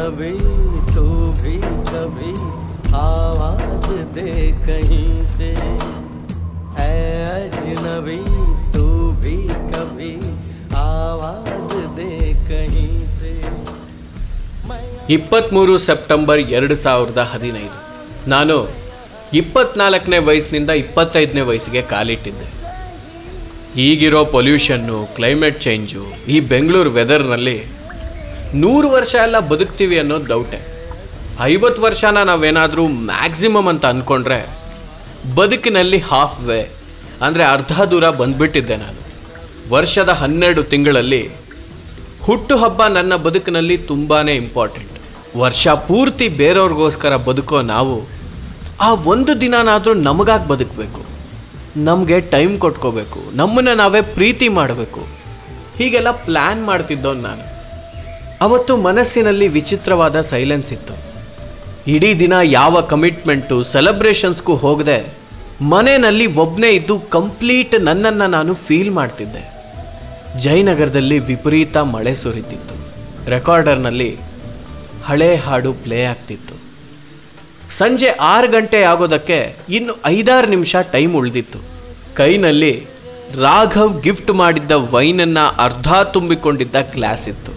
अजनबी तू भी कभी आवाज दे कहीं से ऐ अजनबी तू भी कभी आवाज दे कहीं से मैं ಇಪ್ಪತ್ತ್ಮೂರು ಸೆಪ್ಟೆಂಬರ್ ಎರಡು ಸಾವಿರದ ಹದಿನೈದು ನಾನು ಇಪ್ಪತ್ನಾಲ್ಕನೇ ವಯಸ್ಸಿನಿಂದ ಇಪ್ಪತ್ತೈದನೇ ವಯಸ್ಸಿಗೆ ಕಾಲಿಟ್ಟಿದ್ದೆ ಈಗಿರೋ ಪೊಲ್ಯೂಷನ್ನು ಕ್ಲೈಮೇಟ್ ಚೇಂಜು ಈ ಬೆಂಗಳೂರು ವೆದರ್ನಲ್ಲಿ ನೂರು ವರ್ಷ ಎಲ್ಲ ಬದುಕ್ತೀವಿ ಅನ್ನೋದು ಡೌಟೆ ಐವತ್ತು ವರ್ಷನ ನಾವೇನಾದರೂ ಮ್ಯಾಕ್ಸಿಮಮ್ ಅಂತ ಅಂದ್ಕೊಂಡ್ರೆ ಬದುಕಿನಲ್ಲಿ ಹಾಫ್ ವೇ ಅಂದರೆ ಅರ್ಧ ದೂರ ಬಂದ್ಬಿಟ್ಟಿದ್ದೆ ನಾನು ವರ್ಷದ ಹನ್ನೆರಡು ತಿಂಗಳಲ್ಲಿ ಹುಟ್ಟುಹಬ್ಬ ನನ್ನ ಬದುಕಿನಲ್ಲಿ ತುಂಬಾ ಇಂಪಾರ್ಟೆಂಟ್ ವರ್ಷ ಪೂರ್ತಿ ಬೇರೆಯವ್ರಿಗೋಸ್ಕರ ಬದುಕೋ ನಾವು ಆ ಒಂದು ದಿನನಾದರೂ ನಮಗಾಗಿ ಬದುಕಬೇಕು ನಮಗೆ ಟೈಮ್ ಕೊಟ್ಕೋಬೇಕು ನಮ್ಮನ್ನು ನಾವೇ ಪ್ರೀತಿ ಮಾಡಬೇಕು ಹೀಗೆಲ್ಲ ಪ್ಲ್ಯಾನ್ ಮಾಡ್ತಿದ್ದವನು ನಾನು ಅವತ್ತು ಮನಸ್ಸಿನಲ್ಲಿ ವಿಚಿತ್ರವಾದ ಸೈಲೆನ್ಸ್ ಇತ್ತು ಇಡೀ ದಿನ ಯಾವ ಕಮಿಟ್ಮೆಂಟು ಸೆಲೆಬ್ರೇಷನ್ಸ್ಗೂ ಹೋಗದೆ ಮನೆಯಲ್ಲಿ ಒಬ್ಬನೇ ಇದ್ದು ಕಂಪ್ಲೀಟ್ ನನ್ನನ್ನು ನಾನು ಫೀಲ್ ಮಾಡ್ತಿದ್ದೆ ಜಯನಗರದಲ್ಲಿ ವಿಪರೀತ ಮಳೆ ಸುರಿತಿತ್ತು ರೆಕಾರ್ಡರ್ನಲ್ಲಿ ಹಳೆ ಹಾಡು ಪ್ಲೇ ಆಗ್ತಿತ್ತು ಸಂಜೆ ಆರು ಗಂಟೆ ಆಗೋದಕ್ಕೆ ಇನ್ನು ಐದಾರು ನಿಮಿಷ ಟೈಮ್ ಉಳಿದಿತ್ತು ಕೈನಲ್ಲಿ ರಾಘವ್ ಗಿಫ್ಟ್ ಮಾಡಿದ್ದ ವೈನನ್ನ ಅರ್ಧ ತುಂಬಿಕೊಂಡಿದ್ದ ಗ್ಲಾಸ್ ಇತ್ತು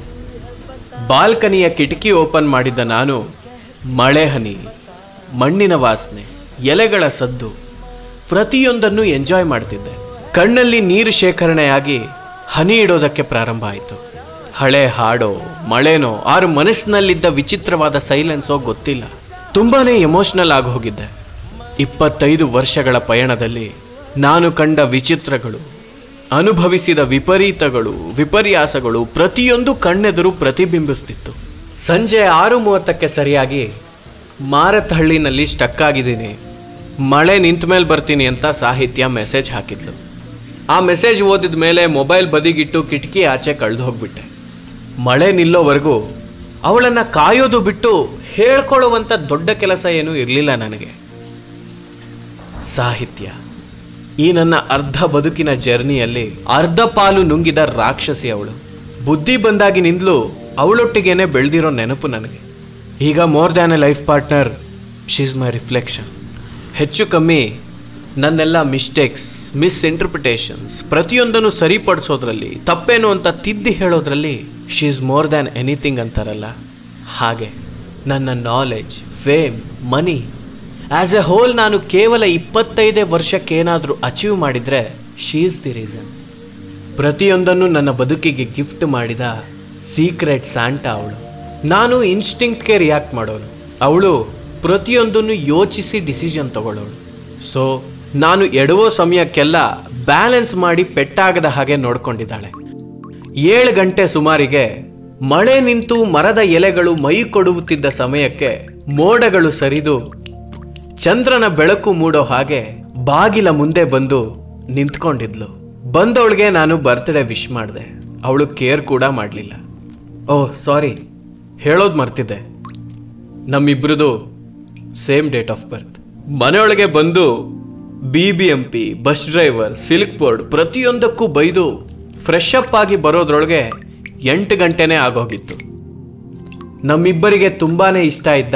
ಬಾಲ್ಕನಿಯ ಕಿಟಕಿ ಓಪನ್ ಮಾಡಿದ್ದ ನಾನು ಮಳೆ ಹನಿ ಮಣ್ಣಿನ ವಾಸನೆ ಎಲೆಗಳ ಸದ್ದು ಪ್ರತಿಯೊಂದನ್ನು ಎಂಜಾಯ್ ಮಾಡ್ತಿದ್ದೆ ಕಣ್ಣಲ್ಲಿ ನೀರು ಶೇಖರಣೆಯಾಗಿ ಹನಿ ಇಡೋದಕ್ಕೆ ಪ್ರಾರಂಭ ಆಯಿತು ಹಳೆ ಹಾಡೋ ಮಳೆನೋ ಆರು ಮನಸ್ಸಿನಲ್ಲಿದ್ದ ವಿಚಿತ್ರವಾದ ಸೈಲೆನ್ಸೋ ಗೊತ್ತಿಲ್ಲ ತುಂಬಾನೇ ಎಮೋಷನಲ್ ಆಗಿ ಹೋಗಿದ್ದೆ ಇಪ್ಪತ್ತೈದು ವರ್ಷಗಳ ಪಯಣದಲ್ಲಿ ನಾನು ಕಂಡ ವಿಚಿತ್ರಗಳು ಅನುಭವಿಸಿದ ವಿಪರೀತಗಳು ವಿಪರ್ಯಾಸಗಳು ಪ್ರತಿಯೊಂದು ಕಣ್ಣೆದುರು ಪ್ರತಿಬಿಂಬಿಸ್ತಿತ್ತು ಸಂಜೆ ಆರು ಮೂವತ್ತಕ್ಕೆ ಸರಿಯಾಗಿ ಮಾರತಹಳ್ಳಿನಲ್ಲಿ ಸ್ಟಕ್ ಆಗಿದ್ದೀನಿ ಮಳೆ ನಿಂತ ಮೇಲೆ ಬರ್ತೀನಿ ಅಂತ ಸಾಹಿತ್ಯ ಮೆಸೇಜ್ ಹಾಕಿದ್ಲು ಆ ಮೆಸೇಜ್ ಓದಿದ ಮೇಲೆ ಮೊಬೈಲ್ ಬದಿಗಿಟ್ಟು ಕಿಟಕಿ ಆಚೆ ಕಳೆದು ಹೋಗ್ಬಿಟ್ಟೆ ಮಳೆ ನಿಲ್ಲೋವರೆಗೂ ಅವಳನ್ನು ಕಾಯೋದು ಬಿಟ್ಟು ಹೇಳ್ಕೊಳ್ಳುವಂಥ ದೊಡ್ಡ ಕೆಲಸ ಏನೂ ಇರಲಿಲ್ಲ ನನಗೆ ಸಾಹಿತ್ಯ ಈ ನನ್ನ ಅರ್ಧ ಬದುಕಿನ ಜರ್ನಿಯಲ್ಲಿ ಅರ್ಧ ಪಾಲು ನುಂಗಿದ ರಾಕ್ಷಸಿ ಅವಳು ಬುದ್ಧಿ ಬಂದಾಗಿನಿಂದಲೂ ಅವಳೊಟ್ಟಿಗೇನೆ ಬೆಳೆದಿರೋ ನೆನಪು ನನಗೆ ಈಗ more than a life partner she's my reflection ಹೆಚ್ಚು ಕಮ್ಮಿ ನನ್ನೆಲ್ಲ ಮಿಸ್ಟೇಕ್ಸ್ ಮಿಸ್ಇಂಟರ್ಪ್ರಿಟೇಷನ್ಸ್ ಪ್ರತಿಯೊಂದನ್ನು ಸರಿಪಡಿಸೋದ್ರಲ್ಲಿ ತಪ್ಪೇನು ಅಂತ ತಿದ್ದಿ ಹೇಳೋದ್ರಲ್ಲಿ she is more than anything ಅಂತಾರಲ್ಲ ಹಾಗೆ ನನ್ನ knowledge fame money as a whole ನಾನು ಕೇವಲ ಇಪ್ಪತ್ತೈದೇ ವರ್ಷಕ್ಕೆ ಏನಾದರೂ ಅಚೀವ್ ಮಾಡಿದರೆ ಶೀ ಈಸ್ ದಿ ರೀಸನ್ ಪ್ರತಿಯೊಂದನ್ನು ನನ್ನ ಬದುಕಿಗೆ ಗಿಫ್ಟ್ ಮಾಡಿದ ಸೀಕ್ರೆಟ್ ಸ್ಯಾಂಟಾ ಅವಳು ನಾನು ಇನ್ಸ್ಟಿಂಕ್ಟ್ಗೆ ರಿಯಾಕ್ಟ್ ಮಾಡೋಳು ಅವಳು ಪ್ರತಿಯೊಂದನ್ನು ಯೋಚಿಸಿ ಡಿಸಿಷನ್ ತಗೊಳ್ಳೋಳು ಸೊ ನಾನು ಎಡವೋ ಸಮಯಕ್ಕೆಲ್ಲ ಬ್ಯಾಲೆನ್ಸ್ ಮಾಡಿ ಪೆಟ್ಟಾಗದ ಹಾಗೆ ನೋಡ್ಕೊಂಡಿದ್ದಾಳೆ ಏಳು ಗಂಟೆ ಸುಮಾರಿಗೆ ಮಳೆ ನಿಂತು ಮರದ ಎಲೆಗಳು ಮೈ ಕೊಡುವುತ್ತಿದ್ದ ಸಮಯಕ್ಕೆ ಮೋಡಗಳು ಸರಿದು ಚಂದ್ರನ ಬೆಳಕು ಮೂಡೋ ಹಾಗೆ ಬಾಗಿಲ ಮುಂದೆ ಬಂದು ನಿಂತ್ಕೊಂಡಿದ್ಲು ಬಂದವಳಿಗೆ ನಾನು ಬರ್ತ್ಡೇ ವಿಶ್ ಮಾಡಿದೆ ಅವಳು ಕೇರ್ ಕೂಡ ಮಾಡಲಿಲ್ಲ ಓಹ್ ಸಾರಿ ಹೇಳೋದು ಮರ್ತಿದ್ದೆ ನಮ್ಮಿಬ್ರದು ಸೇಮ್ ಡೇಟ್ ಆಫ್ ಬರ್ತ್ ಮನೆಯೊಳಗೆ ಬಂದು B B M P bus driver Silk Board ಪ್ರತಿಯೊಂದಕ್ಕೂ ಬೈದು ಫ್ರೆಶ್ ಅಪ್ ಆಗಿ ಬರೋದ್ರೊಳಗೆ ಎಂಟು ಗಂಟೆನೇ ಆಗೋಗಿತ್ತು ನಮ್ಮಿಬ್ಬರಿಗೆ ತುಂಬಾನೇ ಇಷ್ಟ ಇದ್ದ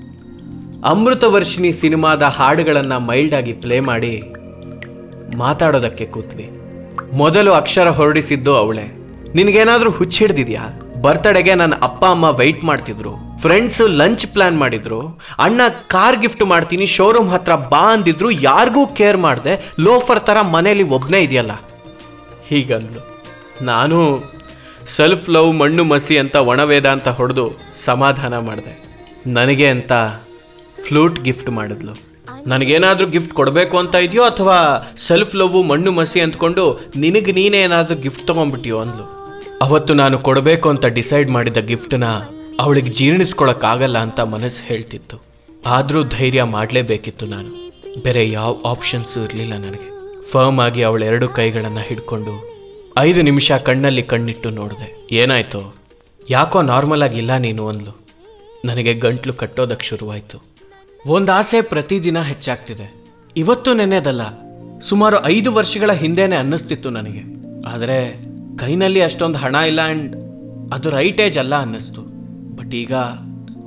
ಅಮೃತವರ್ಷಿಣಿ ಸಿನಿಮಾದ ಹಾಡುಗಳನ್ನು ಮೈಲ್ಡಾಗಿ ಪ್ಲೇ ಮಾಡಿ ಮಾತಾಡೋದಕ್ಕೆ ಕೂತ್ವಿ ಮೊದಲು ಅಕ್ಷರ ಹೊರಡಿಸಿದ್ದು ಅವಳೆ ನಿನಗೇನಾದ್ರೂ ಹುಚ್ಚಿಡ್ದಿದ್ಯಾ ಬರ್ತಡೆಗೆ ನನ್ನ ಅಪ್ಪ ಅಮ್ಮ ವೆಯ್ಟ್ ಮಾಡ್ತಿದ್ರು ಫ್ರೆಂಡ್ಸ್ ಲಂಚ್ ಪ್ಲಾನ್ ಮಾಡಿದ್ರು ಅಣ್ಣ ಕಾರ್ ಗಿಫ್ಟ್ ಮಾಡ್ತೀನಿ ಶೋರೂಮ್ ಹತ್ರ ಬಾ ಅಂದಿದ್ರು ಯಾರಿಗೂ ಕೇರ್ ಮಾಡಿದೆ ಲೋಫರ್ ಥರ ಮನೇಲಿ ಒಬ್ಬನೇ ಇದೆಯಲ್ಲ ಹೀಗಂದ್ಲು ನಾನು ಸೆಲ್ಫ್ ಲವ್ ಮಣ್ಣು ಮಸಿ ಅಂತ ಒಣವೇದ ಅಂತ ಹೊಡೆದು ಸಮಾಧಾನ ಮಾಡಿದೆ ನನಗೆ ಅಂತ ಫ್ಲೂಟ್ ಗಿಫ್ಟ್ ಮಾಡಿದ್ಲು ನನಗೇನಾದ್ರೂ ಗಿಫ್ಟ್ ಕೊಡಬೇಕು ಅಂತ ಇದೆಯೋ ಅಥವಾ ಸೆಲ್ಫ್ ಲವ್ ಮಣ್ಣು ಮಸಿ ಅಂದ್ಕೊಂಡು ನಿನಗೆ ನೀನೇ ಏನಾದರೂ ಗಿಫ್ಟ್ ತೊಗೊಂಡ್ಬಿಟ್ಟಿಯೋ ಅಂದ್ಲು ಅವತ್ತು ನಾನು ಕೊಡಬೇಕು ಅಂತ ಡಿಸೈಡ್ ಮಾಡಿದ ಗಿಫ್ಟನ್ನ ಅವಳಿಗೆ ಜೀರ್ಣಿಸ್ಕೊಳಕ್ಕಾಗಲ್ಲ ಅಂತ ಮನಸ್ಸು ಹೇಳ್ತಿತ್ತು ಆದರೂ ಧೈರ್ಯ ಮಾಡಲೇಬೇಕಿತ್ತು ನಾನು ಬೇರೆ ಯಾವ ಆಪ್ಷನ್ಸು ಇರಲಿಲ್ಲ ನನಗೆ ಫರ್ಮ್ ಆಗಿ ಅವಳ ಎರಡು ಕೈಗಳನ್ನು ಹಿಡ್ಕೊಂಡು ಐದು ನಿಮಿಷ ಕಣ್ಣಲ್ಲಿ ಕಣ್ಣಿಟ್ಟು ನೋಡಿದೆ ಏನಾಯ್ತು ಯಾಕೋ ನಾರ್ಮಲ್ ಆಗಿಲ್ಲ ನೀನು ಅಂದ್ಲು ನನಗೆ ಗಂಟ್ಲು ಕಟ್ಟೋದಕ್ಕೆ ಶುರುವಾಯಿತು ಒಂದು ಆಸೆ ಪ್ರತಿದಿನ ಹೆಚ್ಚಾಗ್ತಿದೆ ಇವತ್ತು ನೆನೆದಲ್ಲ ಸುಮಾರು ಐದು ವರ್ಷಗಳ ಹಿಂದೆನೆ ಅನ್ನಿಸ್ತಿತ್ತು ನನಗೆ ಆದರೆ ಕೈನಲ್ಲಿ ಅಷ್ಟೊಂದು ಹಣ ಇಲ್ಲ ಆ್ಯಂಡ್ ಅದು ರೈಟ್ ಏಜ್ ಅಲ್ಲ ಅನ್ನಿಸ್ತು ಬಟ್ ಈಗ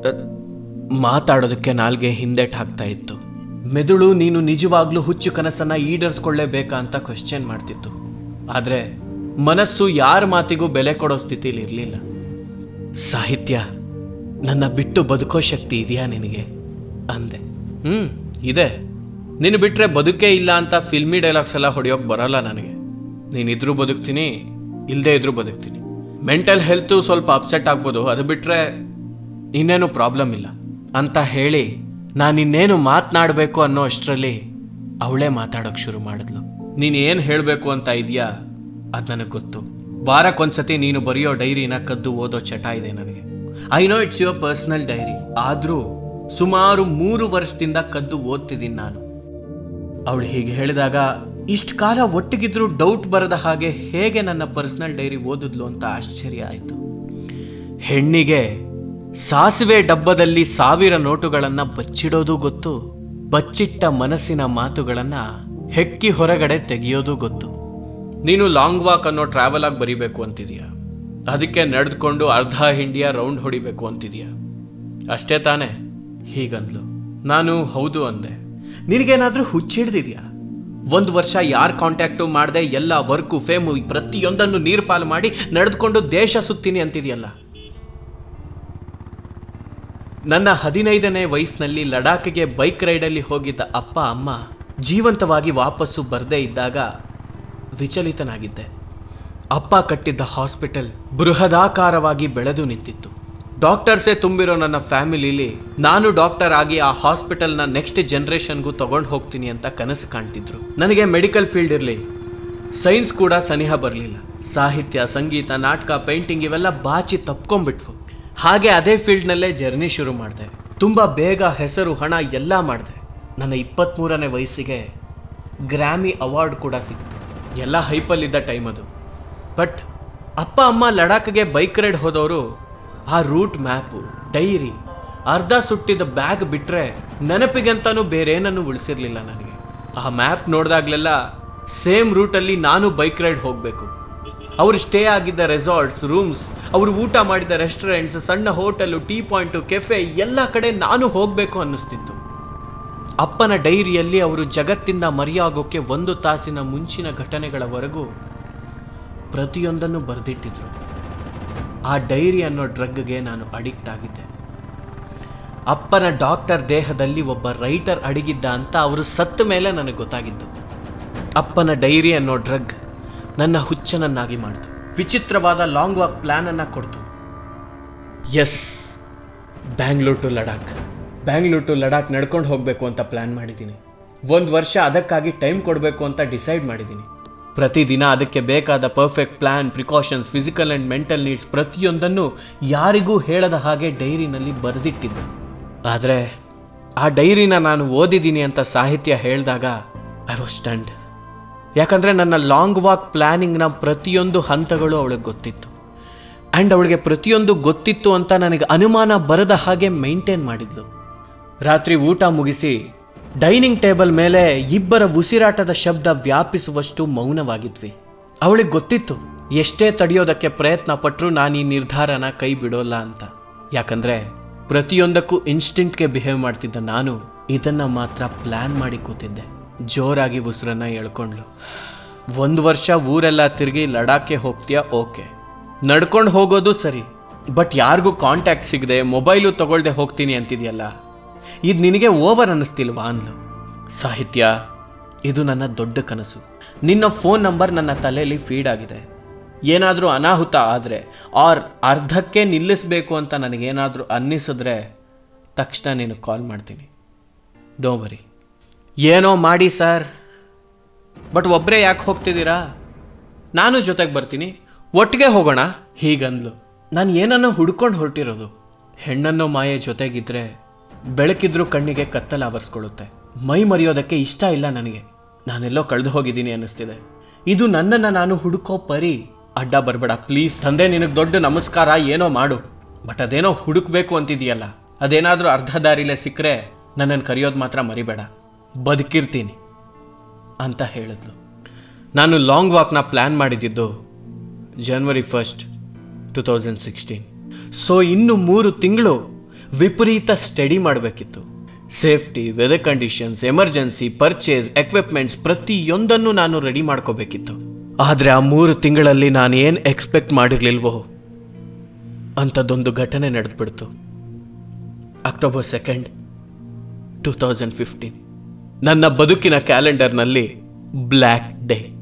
ಅಹ್, ಮಾತಾಡೋದಕ್ಕೆ ನಾಲ್ಗೆ ಹಿಂದೆಟ್ ಹಾಕ್ತಾ ಇತ್ತು ಮೆದುಳು ನೀನು ನಿಜವಾಗ್ಲೂ ಹುಚ್ಚು ಕನಸನ್ನ ಈಡೇರಿಸ್ಕೊಳ್ಳೇಬೇಕಾ ಅಂತ ಕ್ವೆಶ್ಚನ್ ಮಾಡ್ತಿತ್ತು ಆದ್ರೆ ಮನಸ್ಸು ಯಾರ ಮಾತಿಗೂ ಬೆಲೆ ಕೊಡೋ ಸ್ಥಿತಿಲಿ ಇರಲಿಲ್ಲ ಸಾಹಿತ್ಯ ನನ್ನ ಬಿಟ್ಟು ಬದುಕೋ ಶಕ್ತಿ ಇದೆಯಾ ನಿನಗೆ ಅಂದೆ ಹ್ಮ್ ಇದೆ ನೀನು ಬಿಟ್ರೆ ಬದುಕೇ ಇಲ್ಲ ಅಂತ ಫಿಲ್ಮಿ ಡೈಲಾಗ್ಸ್ ಎಲ್ಲ ಹೊಡೆಯೋಕೆ ಬರಲ್ಲ ನನಗೆ ನೀನಿದ್ರೂ ಬದುಕ್ತೀನಿ ಇಲ್ಲದೆ ಇದ್ರೂ ಬದುಕ್ತೀನಿ ಮೆಂಟಲ್ ಹೆಲ್ತು ಸ್ವಲ್ಪ ಅಪ್ಸೆಟ್ ಆಗ್ಬೋದು ಅದು ಬಿಟ್ರೆ ಇನ್ನೇನು ಪ್ರಾಬ್ಲಮ್ ಇಲ್ಲ ಅಂತ ಹೇಳಿ ನಾನು ಇನ್ನೇನು ಮಾತನಾಡಬೇಕು ಅನ್ನೋ ಅಷ್ಟರಲ್ಲಿ ಅವಳೇ ಮಾತಾಡೋಕೆ ಶುರು ಮಾಡಿದ್ಲು ನೀನು ಏನು ಹೇಳಬೇಕು ಅಂತ ಇದೆಯಾ ಅದು ನನಗೆ ಗೊತ್ತು ವಾರಕ್ಕೊಂದ್ಸತಿ ನೀನು ಬರೆಯೋ ಡೈರಿನ ಕದ್ದು ಓದೋ ಚಟ ಇದೆ ನನಗೆ I know it's your personal diary ಆದರೂ ಸುಮಾರು ಮೂರು ವರ್ಷದಿಂದ ಕದ್ದು ಓದ್ತಿದ್ದೀನಿ ನಾನು ಅವಳು ಹೀಗೆ ಹೇಳಿದಾಗ ಇಷ್ಟು ಕಾಲ ಒಟ್ಟಿಗಿದ್ರೂ ಡೌಟ್ ಬರದ ಹಾಗೆ ಹೇಗೆ ನನ್ನ ಪರ್ಸನಲ್ ಡೈರಿ ಓದಿದ್ಲು ಅಂತ ಆಶ್ಚರ್ಯ ಆಯಿತು ಹೆಣ್ಣಿಗೆ ಸಾಸಿವೆ ಡಬ್ಬದಲ್ಲಿ ಸಾವಿರ ನೋಟುಗಳನ್ನ ಬಚ್ಚಿಡೋದು ಗೊತ್ತು ಬಚ್ಚಿಟ್ಟ ಮನಸ್ಸಿನ ಮಾತುಗಳನ್ನ ಹೆಕ್ಕಿ ಹೊರಗಡೆ ತೆಗೆಯೋದು ಗೊತ್ತು ನೀನು ಲಾಂಗ್ ವಾಕ್ ಅನ್ನೋ ಟ್ರಾವೆಲ್ ಆಗಿ ಬರಿಬೇಕು ಅಂತಿದೀಯಾ ಅದಕ್ಕೆ ನಡೆದುಕೊಂಡು ಅರ್ಧ ಇಂಡಿಯಾ ರೌಂಡ್ ಹೊಡಿಬೇಕು ಅಂತಿದೀಯಾ ಅಷ್ಟೇ ತಾನೇ ಹೀಗಂದ್ಲು ನಾನು ಹೌದು ಅಂದೆ ನಿನಗೇನಾದ್ರೂ ಹುಚ್ಚಿಡ್ದಿದ್ಯಾ ಒಂದು ವರ್ಷ ಯಾರ ಕಾಂಟ್ಯಾಕ್ಟು ಮಾಡದೆ ಎಲ್ಲ ವರ್ಕು ಫೇಮು ಪ್ರತಿಯೊಂದನ್ನು ನೀರು ಪಾಲು ಮಾಡಿ ನಡೆದುಕೊಂಡು ದೇಶ ಸುತ್ತೀನಿ ಅಂತಿದೆಯಲ್ಲ ನನ್ನ ಹದಿನೈದನೇ ವಯಸ್ಸಿನಲ್ಲಿ ಲಡಾಖ್ಗೆ ಬೈಕ್ ರೈಡಲ್ಲಿ ಹೋಗಿದ್ದ ಅಪ್ಪ ಅಮ್ಮ ಜೀವಂತವಾಗಿ ವಾಪಸ್ಸು ಬರದೇ ಇದ್ದಾಗ ವಿಚಲಿತನಾಗಿದ್ದೆ ಅಪ್ಪ ಕಟ್ಟಿದ್ದ ಹಾಸ್ಪಿಟಲ್ ಬೃಹದಾಕಾರವಾಗಿ ಬೆಳೆದು ನಿಂತಿತ್ತು ಡಾಕ್ಟರ್ಸೇ ತುಂಬಿರೋ ನನ್ನ ಫ್ಯಾಮಿಲಿಲಿ ನಾನು ಡಾಕ್ಟರ್ ಆಗಿ ಆ ಹಾಸ್ಪಿಟಲ್ನ ನೆಕ್ಸ್ಟ್ ಜನ್ರೇಷನ್ಗೂ ತಗೊಂಡು ಹೋಗ್ತೀನಿ ಅಂತ ಕನಸು ಕಾಣ್ತಿದ್ರು ನನಗೆ ಮೆಡಿಕಲ್ ಫೀಲ್ಡ್ ಇರಲಿ ಸೈನ್ಸ್ ಕೂಡ ಸನಿಹ ಬರಲಿಲ್ಲ ಸಾಹಿತ್ಯ ಸಂಗೀತ ನಾಟಕ ಪೇಂಟಿಂಗ್ ಇವೆಲ್ಲ ಬಾಚಿ ತಪ್ಕೊಂಡ್ಬಿಟ್ವು ಹಾಗೆ ಅದೇ ಫೀಲ್ಡ್ನಲ್ಲೇ ಜರ್ನಿ ಶುರು ಮಾಡಿದೆ ತುಂಬ ಬೇಗ ಹೆಸರು ಹಣ ಎಲ್ಲ ಮಾಡಿದೆ ನನ್ನ ಇಪ್ಪತ್ತ್ಮೂರನೇ ವಯಸ್ಸಿಗೆ ಗ್ರಾಮಿ ಅವಾರ್ಡ್ ಕೂಡ ಸಿಕ್ತು ಎಲ್ಲ ಹೈಪಲ್ಲಿದ್ದ ಟೈಮ್ ಅದು ಬಟ್ ಅಪ್ಪ ಅಮ್ಮ ಲಡಾಖ್ಗೆ ಬೈಕ್ ರೈಡ್ ಹೋದವರು ಆ ರೂಟ್ ಮ್ಯಾಪು ಡೈರಿ ಅರ್ಧ ಸುಟ್ಟಿದ್ದ ಬ್ಯಾಗ್ ಬಿಟ್ಟರೆ ನೆನಪಿಗಂತನೂ ಬೇರೇನನ್ನು ಉಳಿಸಿರ್ಲಿಲ್ಲ ನನಗೆ ಆ ಮ್ಯಾಪ್ ನೋಡಿದಾಗಲೆಲ್ಲ ಸೇಮ್ ರೂಟಲ್ಲಿ ನಾನು ಬೈಕ್ ರೈಡ್ ಹೋಗಬೇಕು ಅವರು ಸ್ಟೇ ಆಗಿದ್ದ ರೆಸಾರ್ಟ್ಸ್ ರೂಮ್ಸ್ ಅವರು ಊಟ ಮಾಡಿದ ರೆಸ್ಟೋರೆಂಟ್ಸ್ ಸಣ್ಣ ಹೋಟೆಲು ಟೀ ಪಾಯಿಂಟು ಕೆಫೆ ಎಲ್ಲ ಕಡೆ ನಾನು ಹೋಗಬೇಕು ಅನ್ನಿಸ್ತಿತ್ತು ಅಪ್ಪನ ಡೈರಿಯಲ್ಲಿ ಅವರು ಜಗತ್ತಿಂದ ಮರೆಯಾಗೋಕ್ಕೆ ಒಂದು ತಾಸಿನ ಮುಂಚಿನ ಘಟನೆಗಳವರೆಗೂ ಪ್ರತಿಯೊಂದನ್ನು ಬರೆದಿಟ್ಟಿದ್ರು ಆ ಡೈರಿ ಅನ್ನೋ ಡ್ರಗ್ಗೆ ನಾನು ಅಡಿಕ್ಟ್ ಆಗಿದ್ದೆ ಅಪ್ಪನ ಡಾಕ್ಟರ್ ದೇಹದಲ್ಲಿ ಒಬ್ಬ ರೈಟರ್ ಅಡಗಿದ್ದ ಅಂತ ಅವರು ಸತ್ತ ಮೇಲೆ ನನಗೆ ಗೊತ್ತಾಗಿದ್ದು ಅಪ್ಪನ ಡೈರಿ ಅನ್ನೋ ಡ್ರಗ್ ನನ್ನ ಹುಚ್ಚನನ್ನಾಗಿ ಮಾಡಿತು ವಿಚಿತ್ರವಾದ ಲಾಂಗ್ ವಾಕ್ ಪ್ಲ್ಯಾನ್ ಅನ್ನ ಕೊಡ್ತು yes Bangalore to Ladakh Bangalore to Ladakh ನಡ್ಕೊಂಡು ಹೋಗಬೇಕು ಅಂತ ಪ್ಲ್ಯಾನ್ ಮಾಡಿದ್ದೀನಿ ಒಂದು ವರ್ಷ ಅದಕ್ಕಾಗಿ ಟೈಮ್ ಕೊಡಬೇಕು ಅಂತ ಡಿಸೈಡ್ ಮಾಡಿದ್ದೀನಿ ಪ್ರತಿದಿನ ಅದಕ್ಕೆ ಬೇಕಾದ perfect plan precautions physical and mental needs ಪ್ರತಿಯೊಂದನ್ನು ಯಾರಿಗೂ ಹೇಳದ ಹಾಗೆ ಡೈರಿನಲ್ಲಿ ಬರೆದಿಟ್ಟಿದ್ದೆ ಆದರೆ ಆ ಡೈರಿನ ನಾನು ಓದಿದ್ದೀನಿ ಅಂತ ಸಾಹಿತ್ಯ ಹೇಳಿದಾಗ ಐ ವಾಸ್ ಸ್ಟಂಡ್ ಯಾಕಂದರೆ ನನ್ನ ಲಾಂಗ್ ವಾಕ್ ಪ್ಲ್ಯಾನಿಂಗ್ನ ಪ್ರತಿಯೊಂದು ಹಂತಗಳು ಅವಳಿಗೆ ಗೊತ್ತಿತ್ತು ಆ್ಯಂಡ್ ಅವಳಿಗೆ ಪ್ರತಿಯೊಂದು ಗೊತ್ತಿತ್ತು ಅಂತ ನನಗೆ ಅನುಮಾನ ಬರದ ಹಾಗೆ ಮೇಂಟೈನ್ ಮಾಡಿದ್ಲು ರಾತ್ರಿ ಊಟ ಮುಗಿಸಿ ಡೈನಿಂಗ್ ಟೇಬಲ್ ಮೇಲೆ ಇಬ್ಬರ ಉಸಿರಾಟದ ಶಬ್ದ ವ್ಯಾಪಿಸುವಷ್ಟು ಮೌನವಾಗಿದ್ವಿ ಅವಳಿಗೆ ಗೊತ್ತಿತ್ತು ಎಷ್ಟೇ ತಡೆಯೋದಕ್ಕೆ ಪ್ರಯತ್ನ ಪಟ್ಟರು ನಾನು ಈ ನಿರ್ಧಾರನ ಕೈ ಬಿಡೋಲ್ಲ ಅಂತ ಯಾಕಂದ್ರೆ ಪ್ರತಿಯೊಂದಕ್ಕೂ ಇನ್ಸ್ಟಿಂಕ್ಟ್ಗೆ ಬಿಹೇವ್ ಮಾಡ್ತಿದ್ದ ನಾನು ಇದನ್ನ ಮಾತ್ರ ಪ್ಲಾನ್ ಮಾಡಿ ಕೂತಿದ್ದೆ ಜೋರಾಗಿ ಉಸಿರನ್ನ ಎಳ್ಕೊಂಡ್ಲು ಒಂದು ವರ್ಷ ಊರೆಲ್ಲ ತಿರುಗಿ ಲಡಾಖ್ಗೆ ಹೋಗ್ತೀಯಾ ಓಕೆ ನಡ್ಕೊಂಡು ಹೋಗೋದು ಸರಿ ಬಟ್ ಯಾರಿಗೂ ಕಾಂಟ್ಯಾಕ್ಟ್ ಸಿಗದೆ ಮೊಬೈಲು ತಗೊಳ್ದೆ ಹೋಗ್ತೀನಿ ಅಂತಿದೆಯಲ್ಲ ಇದು ನಿನಗೆ ಓವರ್ ಅನ್ನಿಸ್ತಿಲ್ವಾ ಅಂದ್ಲು ಸಾಹಿತ್ಯ ಇದು ನನ್ನ ದೊಡ್ಡ ಕನಸು ನಿನ್ನ ಫೋನ್ ನಂಬರ್ ನನ್ನ ತಲೆಯಲ್ಲಿ ಫೀಡ್ ಆಗಿದೆ ಏನಾದರೂ ಅನಾಹುತ ಆದರೆ ಆರ್ ಅರ್ಧಕ್ಕೆ ನಿಲ್ಲಿಸಬೇಕು ಅಂತ ನನಗೇನಾದರೂ ಅನ್ನಿಸಿದ್ರೆ ತಕ್ಷಣ ನೀನು ಕಾಲ್ ಮಾಡ್ತೀನಿ ಡೋ ವರಿ ಏನೋ ಮಾಡಿ ಸರ್ ಬಟ್ ಒಬ್ಬರೇ ಯಾಕೆ ಹೋಗ್ತಿದ್ದೀರಾ ನಾನು ಜೊತೆಗೆ ಬರ್ತೀನಿ ಒಟ್ಟಿಗೆ ಹೋಗೋಣ ಹೀಗಂದ್ಲು ನಾನು ಏನನ್ನೋ ಹುಡ್ಕೊಂಡು ಹೊರಟಿರೋದು ಹೆಣ್ಣನ್ನೋ ಮಾಯೆ ಜೊತೆಗಿದ್ರೆ ಬೆಳಕಿದ್ರೂ ಕಣ್ಣಿಗೆ ಕತ್ತಲ ಆವರಿಸ್ಕೊಳ್ಳುತ್ತೆ ಮೈ ಮರೆಯೋದಕ್ಕೆ ಇಷ್ಟ ಇಲ್ಲ ನನಗೆ ನಾನೆಲ್ಲೋ ಕಳೆದು ಹೋಗಿದ್ದೀನಿ ಅನ್ನಿಸ್ತಿದೆ ಇದು ನನ್ನನ್ನು ನಾನು ಹುಡುಕೋ ಪರಿ ಅಡ್ಡ ಬರಬೇಡ ಪ್ಲೀಸ್ ತಂದೆ ನಿನಗೆ ದೊಡ್ಡ ನಮಸ್ಕಾರ ಏನೋ ಮಾಡು ಬಟ್ ಅದೇನೋ ಹುಡುಕ್ಬೇಕು ಅಂತಿದೆಯಲ್ಲ ಅದೇನಾದರೂ ಅರ್ಧ ದಾರಿಲೇ ಸಿಕ್ಕರೆ ನನ್ನನ್ನು ಕರೆಯೋದು ಮಾತ್ರ ಮರಿಬೇಡ ಬದುಕಿರ್ತೀನಿ ಅಂತ ಹೇಳಿದ್ಲು ನಾನು ಲಾಂಗ್ ವಾಕ್ನ ಪ್ಲ್ಯಾನ್ ಮಾಡಿದ್ದಿದ್ದು January first two thousand sixteen so ಇನ್ನು ಮೂರು ತಿಂಗಳು ವಿಪರೀತ ಸ್ಟಡಿ ಮಾಡಬೇಕಿತ್ತು safety weather conditions emergency purchase equipments ಪ್ರತಿಯೊಂದನ್ನು ನಾನು ರೆಡಿ ಮಾಡ್ಕೋಬೇಕಿತ್ತು ಆದರೆ ಆ ಮೂರು ತಿಂಗಳಲ್ಲಿ ನಾನು ಏನು ಎಕ್ಸ್ಪೆಕ್ಟ್ ಮಾಡಿರ್ಲಿಲ್ವೋ ಅಂಥದ್ದೊಂದು ಘಟನೆ ನಡೆದ್ಬಿಡ್ತು October second two thousand fifteen ನನ್ನ ಬದುಕಿನ ಕ್ಯಾಲೆಂಡರ್ನಲ್ಲಿ ಬ್ಲ್ಯಾಕ್ ಡೇ